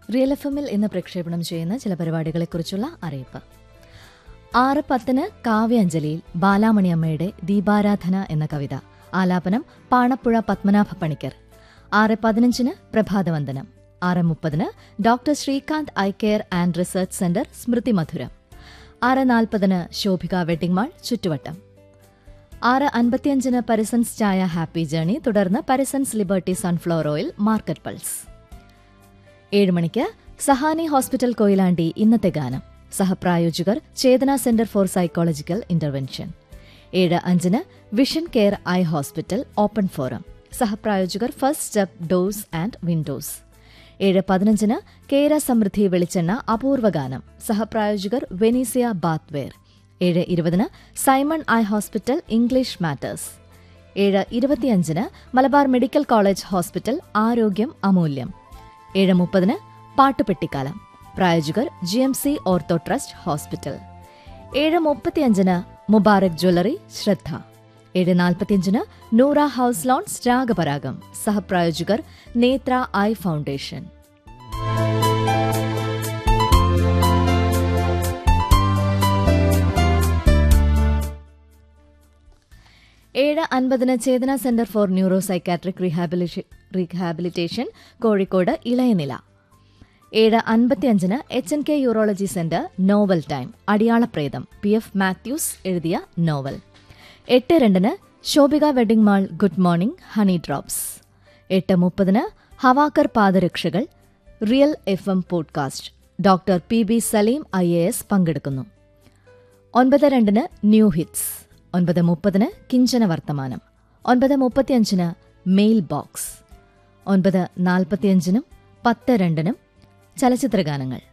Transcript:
real F എമ്മിൽ ഇന്ന് പ്രക്ഷേപണം ചെയ്യുന്ന ചില പരിപാടികളെക്കുറിച്ചുള്ള അറിയിപ്പ് ആറ് പത്തിന് കാവ്യാഞ്ജലിയിൽ ബാലാമണി അമ്മയുടെ ദീപാരാധന എന്ന കവിത ആലാപനം പാണപ്പുഴ പത്മനാഭ പണിക്കർ ആറ് പതിനഞ്ചിന് പ്രഭാതവന്ദനം ആറ് മുപ്പതിന് doctor Srikanth eye care and research centre സ്മൃതി മധുരം ആറ് നാൽപ്പതിന് ശോഭിക വെഡിംഗ് മാൾ ചുറ്റുവട്ടം ആറ് അൻപത്തിയഞ്ചിന് പരിസൻസ് ചായ ഹാപ്പി ജേണി തുടർന്ന് Parisons Liberty sunflower oil market pulse ഏഴ് മണിക്ക് സഹാനി ഹോസ്പിറ്റൽ കൊയിലാണ്ടി ഇന്നത്തെ ഗാനം സഹപ്രായോജകർ Chetana centre for psychological intervention ഏഴ് അഞ്ചിന് vision care eye hospital open forum സഹപ്രായോജകർ first step doors and windows ഏഴ് പതിനഞ്ചിന് കേര സമൃദ്ധി വെളിച്ചെണ്ണ അപൂർവ ഗാനം സഹപ്രായോജകർ വെനീസിയ ബാത്ത്വെയർ ഏഴ് ഇരുപതിന് Simon eye hospital English matters ഏഴ് ഇരുപത്തിയഞ്ചിന് മലബാർ മെഡിക്കൽ കോളേജ് ഹോസ്പിറ്റൽ ആരോഗ്യം അമൂല്യം ഏഴ് മുപ്പതിന് പാട്ടുപെട്ടിക്കാലം പ്രായോജകർ G M C ortho trust hospital ഏഴ് മുപ്പത്തിയഞ്ചിന് മുബാറക് ജ്വല്ലറി ശ്രദ്ധ ഏഴ് നാൽപ്പത്തിയഞ്ചിന് നൂറ ഹൌസ് ലോൺസ് രാഗപരാഗം സഹപ്രായോജകർ നേത്ര ഐ ഫൗണ്ടേഷൻ ഏഴ് അൻപതിന് Chetana centre for neuro psychiatric rehabilitation Kozhikode ഇളയനില ഏഴ് അൻപത്തിയഞ്ചിന് H N K urology centre novel time അടിയാളപ്രേതം പി എഫ് മാത്യൂസ് എഴുതിയ നോവൽ എട്ട് രണ്ടിന് Shobhika wedding mall good morning honey drops എട്ട് മുപ്പതിന് ഹവാക്കർ പാദരക്ഷകൾ real F M podcast doctor P B Saleem I A S പങ്കെടുക്കുന്നു ഒൻപത് രണ്ടിന് ന്യൂ ഹിറ്റ്സ് ഒൻപത് മുപ്പതിന് കിഞ്ചന വർത്തമാനം ഒൻപത് മുപ്പത്തിയഞ്ചിന് മെയിൽ ബോക്സ് ഒൻപത് നാൽപ്പത്തിയഞ്ചിനും പത്ത് രണ്ടിനും ചലച്ചിത്രഗാനങ്ങൾ